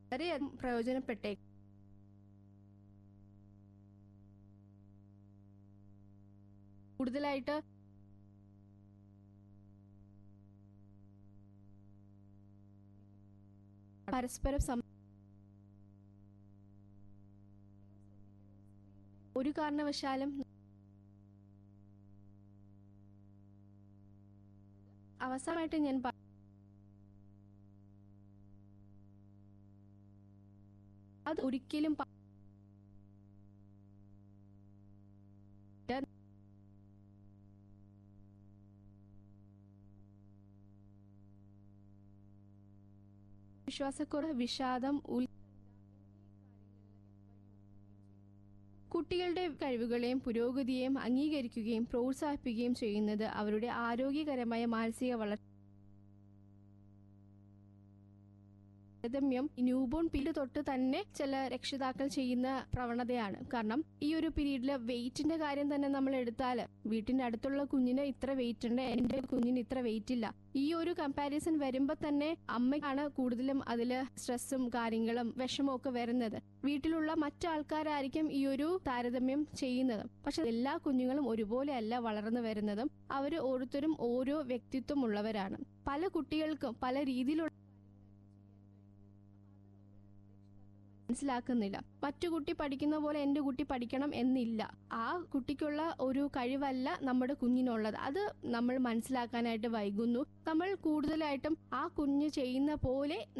വളരെയധികം പ്രയോജനപ്പെട്ടേ കൂടുതലായിട്ട് പരസ്പരം സം ഒരു കാരണവശാലും അവസാനമായിട്ട് ഞാൻ പ- അത് ഒരിക്കലും പ- വിശ്വാസക്കുറവ് വിഷാദം ഉൽ കുട്ടികളുടെ കഴിവുകളെയും പുരോഗതിയെയും അംഗീകരിക്കുകയും പ്രോത്സാഹിപ്പിക്കുകയും ചെയ്യുന്നത് അവരുടെ ആരോഗ്യകരമായ മാനസിക വളർച്ച താരതമ്യം ന്യൂബോൺ പീരീഡ് തൊട്ട് തന്നെ ചില രക്ഷിതാക്കൾ ചെയ്യുന്ന പ്രവണതയാണ് കാരണം ഈ ഒരു പീരീഡില് വെയിറ്റിന്റെ കാര്യം തന്നെ നമ്മൾ എടുത്താൽ വീട്ടിന്റെ അടുത്തുള്ള കുഞ്ഞിന് ഇത്ര വെയിറ്റ് ഉണ്ട് എന്റെ കുഞ്ഞിന് ഇത്ര വെയിറ്റ് ഇല്ല ഈ ഒരു കമ്പാരിസൺ വരുമ്പോൾ തന്നെ അമ്മയ്ക്കാണ് കൂടുതലും അതിൽ സ്ട്രെസ്സും കാര്യങ്ങളും വിഷമവും ഒക്കെ വരുന്നത് വീട്ടിലുള്ള മറ്റാൾക്കാരായിരിക്കും ഈ ഒരു താരതമ്യം ചെയ്യുന്നത് പക്ഷെ എല്ലാ കുഞ്ഞുങ്ങളും ഒരുപോലെ അല്ല വളർന്നു വരുന്നതും അവർ ഓരോരുത്തരും ഓരോ വ്യക്തിത്വം ഉള്ളവരാണ് പല കുട്ടികൾക്കും പല രീതിയിലുള്ള മനസ്സിലാക്കുന്നില്ല മറ്റു കുട്ടി പഠിക്കുന്ന പോലെ എൻ്റെ കുട്ടി പഠിക്കണം എന്നില്ല ആ കുട്ടിക്കുള്ള ഒരു കഴിവല്ല നമ്മുടെ കുഞ്ഞിനുള്ളത് അത് നമ്മൾ മനസ്സിലാക്കാനായിട്ട് വൈകുന്നു നമ്മൾ കൂടുതലായിട്ടും ആ കുഞ്ഞ് ചെയ്യുന്ന പോലെ